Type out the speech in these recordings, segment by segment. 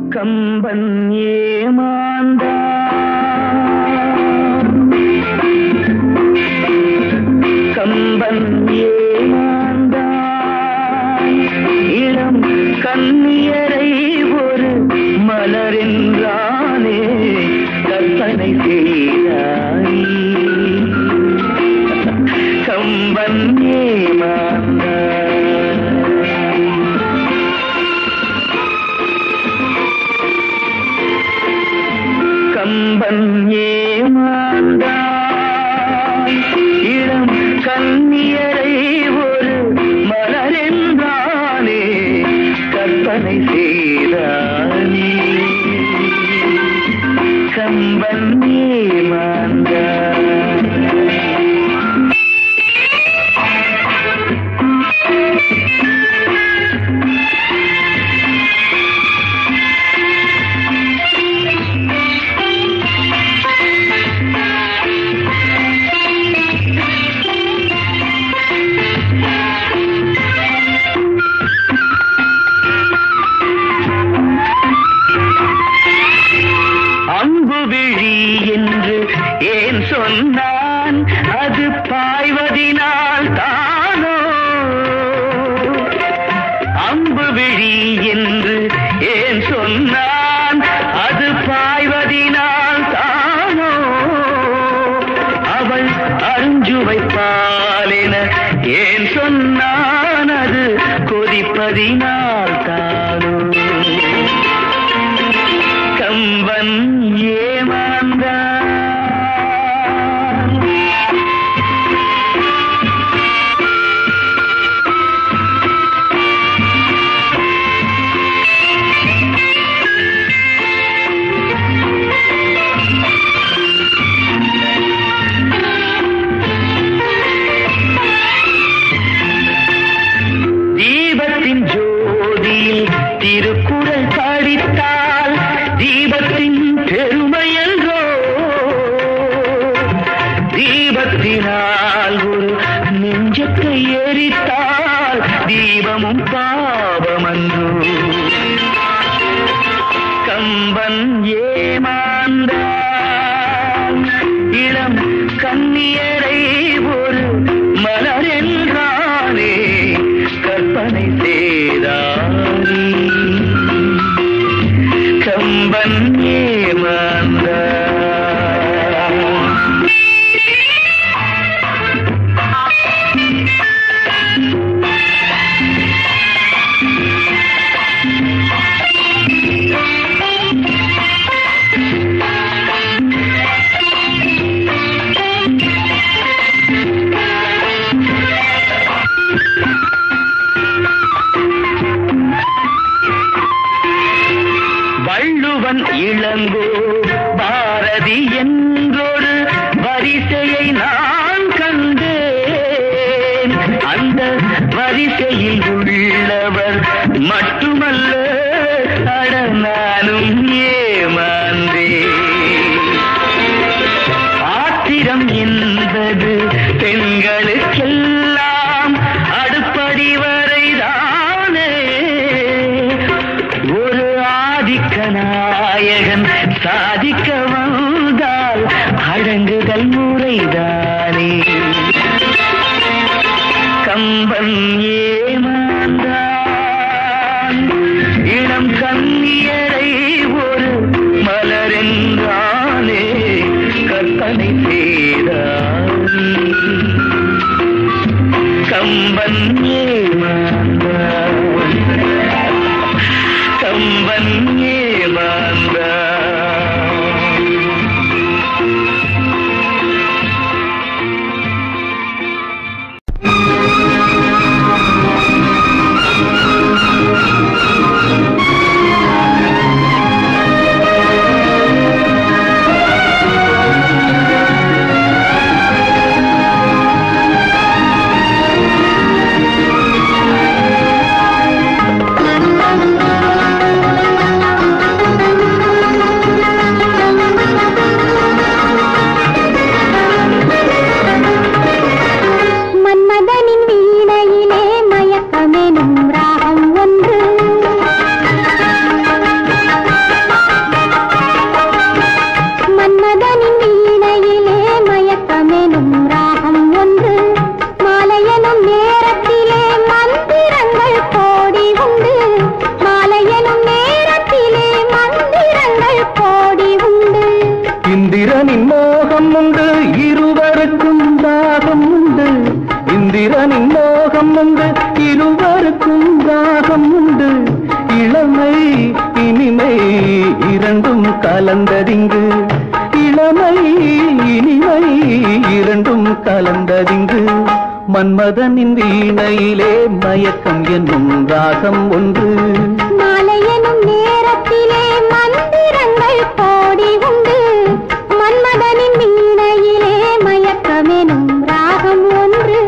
கம்பன் ஏமாந்தா கம்பன் ஏமாந்தா இளம் கண்ணியரை ஒரு மலரென்றானே கற்பனை செய்தாய் கம்பன் ஏமாந்தா கம்பன் ஏமாந்தாய் இளம் கண்ணியரை ஒரு மலரென்றானே கற்பனை செய்தானே கம்பன் ஏமாந்தாய் அம்பு விழி என்று ஏன் சொன்னான் அது பாய்வதினால் தானோ அம்பு விழி என்று ஏன் சொன்னான் அது பாய்வதினால் தானோ அவள் அருஞ்சுவை பாலென ஏன் சொன்னான் அது கொதிப்பதினால் தானோ கம்பன் ஏமாந்தான் தீபத்தின் ஜோதியில் திருக்குறள் படித்தால் தீபத்தின் பெருமை என்றோ தீபத்தினால் ஒரு நெஞ்சத்தை எரித்தால் தீபமும் பாவமன்றோ கம்பன் ஏமாந்தான் இளம் கண்ணியரை ஒரு மலர் என்றானே கற்பனை செய்தானே கம்பன் ஏமாந்தான் வள்ளுவன் இளங்கோ பாரதி என்றொரு வரிசையை நான் கண்டேன் அந்த வரிசையில் உள்ளவர் மட்டுமல்ல அட நானும் ஏமாந்தேன் ஆத்திரம் என்பது பெண்களுக்கெல்லாம் அடுப்படி வரைதானே ஒரு ஆதிக்க நாயகன் சாதிக்க வந்தால் அடங்குதல் முறைதானே கம்பன் ஏமாந்தான் இளம் கண்ணியரை ஒரு மலரென்றானே கற்பனை செய்தானே கம்பன் ஏமாந்தான் கம்பன் ஏமாந்தான் ஆ மன்மதனின் வீணையிலே மயக்கம் என்னும் ராகம் ஒன்று மாலையெனும் நேரத்திலே மந்திரங்கள் கோடி உண்டு மன்மதனின் வீணையிலே மயக்கமெனும் ராகம் ஒன்று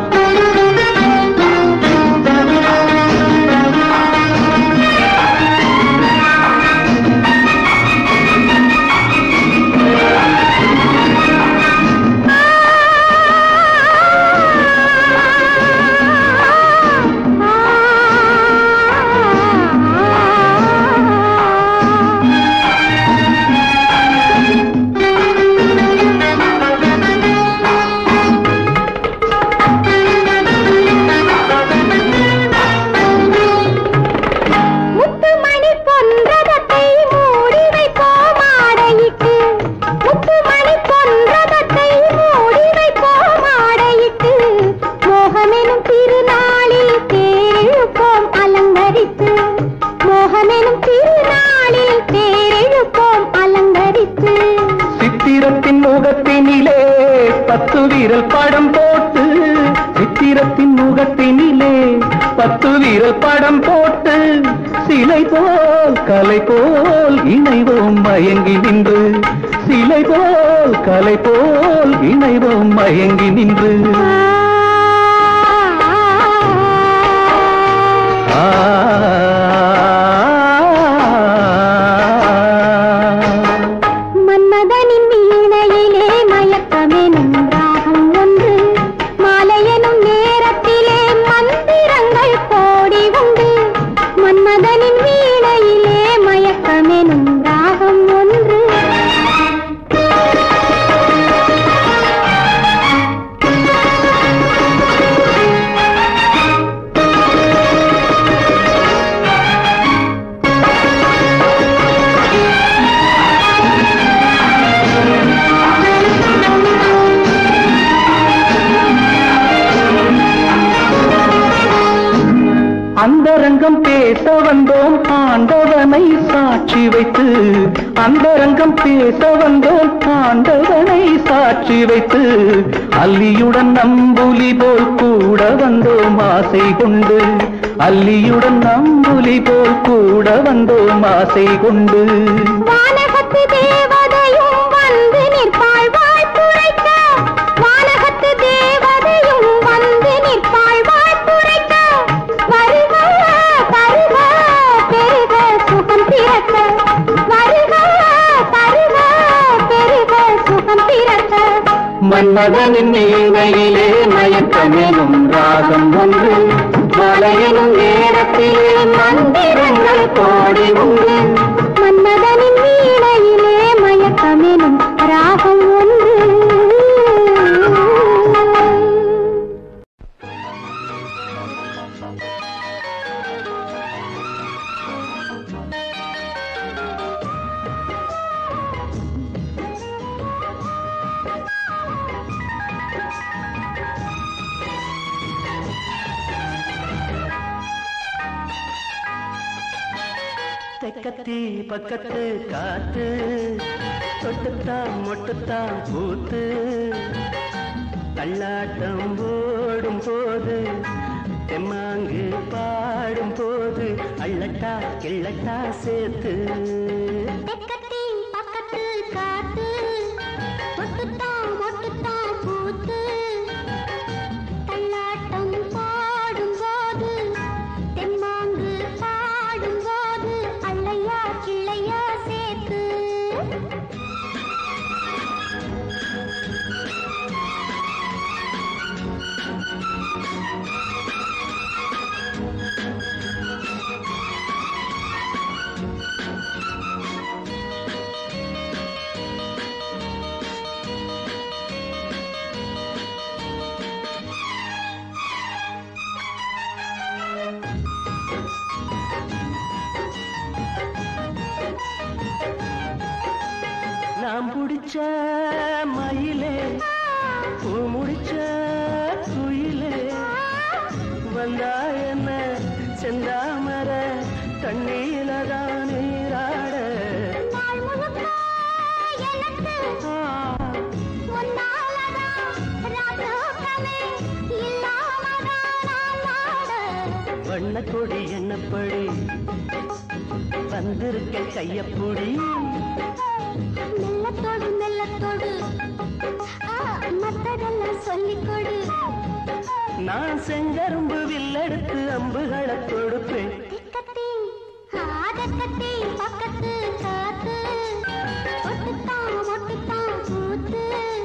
முத்துமணி பொன்றதத்தை மூடி வைப்போம் ஆடையிட்டு முத்துமணி பொன்றதத்தை மூடி வைப்போம் ஆடையிட்டு மோகமெனும் திருநாளில் தேரிழுப்போம் அலங்கரித்து மோகமெனும் திருநாளில் தேரிழுப்போம் அலங்கரித்து சித்திரத்தின் முகத்தினிலே பத்து வீரல் படம் போட்டு சித்திரத்தின் முகத்தினிலே பத்து வீரல் படம் போட்டு சிலை போல் கலை போல் இணைவோம் மயங்கி நின்று சிலை போல் கலை போல் இணைவோம் மயங்கி நின்று ஆ மன்மதனின் வீணையிலே மயக்கமெனும் ராகம் ஒன்று மாலையெனும் நேரத்திலே மந்திரங்கள் கோடி உண்டு மன்மதனின் வீணையிலே மயக்கமெனும் ராகம் ஒன்று அந்தரங்கம் பேச வந்தோம் ஆண்டவனை சாட்சி வைத்து அந்தரங்கம் பேச வந்தோம் ஆண்டவனை சாட்சி வைத்து அல்லியுடன் நம்புலி போல் கூட வந்தோம் ஆசை கொண்டு அல்லியுடன் நம்புலி போல் கூட வந்தோம் ஆசை கொண்டு வானகத்து தேவதையும் வந்து நிற்பாள் வாழ்த்துரைக்க வானகத்து தேவதையும் வந்து நிற்பாள் வாழ்த்துரைக்க வருக தருக பெருக சுகம் பிறக்க வருக தருக பெருக சுகம் பிறக்க மன்மதனின் நீனையிலே மயக்கமெனும் ராகம் ஒன்று மலையினும் நேரத்திலே மந்திரங்கள் கோடி உண்டு மன்மதனின் வீணையிலே மயக்கமெனும் ராகம் ஒன்று தெக்கத்தி பக்கத்து காத்து தொட்டுத்தான் மொட்டுத்தான் பூத்து தள்ளாட்டம் ஓடும் போது தெம்மாங்கு பாடும் போது அள்ளட்டா கிள்ளட்டா சேர்த்து தெக்கத்தி பக்கத்து காத்து மொட்டுத்தான் மொட்டுத்தான் பூத்து தள்ளாட்டம் பாடும்போது தெம்மாங்கு பாடும்போது அள்ளையா கிள்ளையா சேர்த்து நாம் பிடிச்ச மயிலே பூ முடிச்ச குயிலே வந்தா என்ன செந்தாமர தண்ணீல தான் நீராட நாள் முழுக்க எனக்கு ஆ, உன்னாலதான் ராஜோகமே இல்லா வண்ண கொடி என்னப்படி வந்திருக்க கையப்புடி மெல்லத்தோடு மெல்லத்தோடு ஆ, மத்ததெல்லாம் சொல்லிக் கொடு நான் செங்கரும்பு வில்லெடுத்து அம்புகளை கொடுப்பேன் திக்கத்தி ஆதக்கத்தி பக்கத்து காத்து ஒட்டுத்தான் ஒட்டுத்தான் கூத்து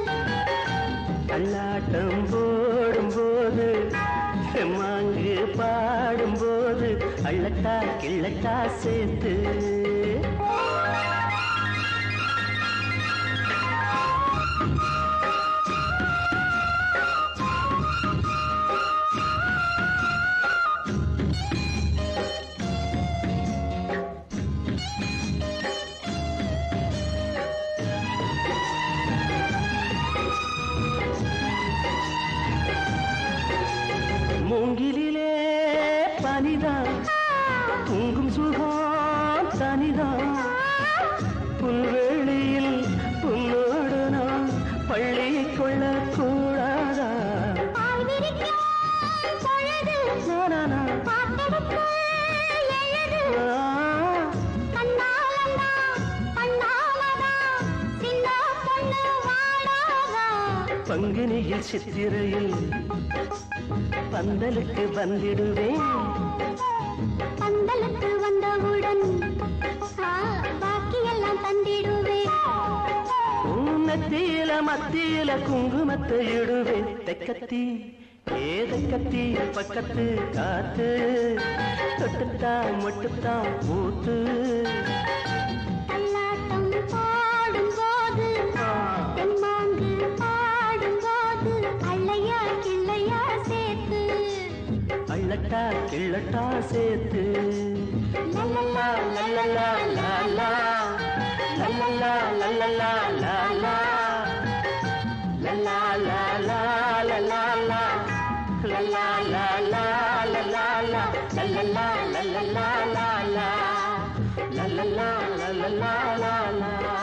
கல்லாட்டம் போடும்போது செம்மாங்கு பாடும்போது அள்ளட்டா கிள்ளட்டா சேர்த்து மூங்கிலே பனிதான் தூங்கும் சுகம் தனிதான் புல்வெளியில் புல்லோடு நான் பள்ளி கொள்ள கூடாதா பால் விரிக்கும் பொழுது நானா பாட்டெடுத்து எழுது கண்ணாலந்தா கண்ணாலதா சின்ன பொண்ணு வாழாதா பங்குனியில் சித்திரையில் பந்தலுக்கு வந்திடுவேன் பந்தலுக்கு வந்தவுடன் ஆ, பாக்கியெல்லாம் தந்திடுவேன் உன்னத்தியில மத்தியில குங்குமத்தை இடுவேன் தெக்கத்தி ஏதக்கத்தி பக்கத்து காத்து தொட்டுத்தான் மொட்டுத்தான் பூத்து தள்ளாட்டம் பாடும்போது தெம்மாங்கு பாடும்போது அள்ளையா கிள்ளையா சேர்த்து அள்ளட்டா கிள்ளட்டா சேர்த்து லல்லலா லல்லலா லாலா லல்லலா லல்லலா லாலா லல்லா லாலா லல்லா லல்லா லாலா லல்லா லல்லலா லல்லலா லாலா லல்லலா லல்லலா லாலா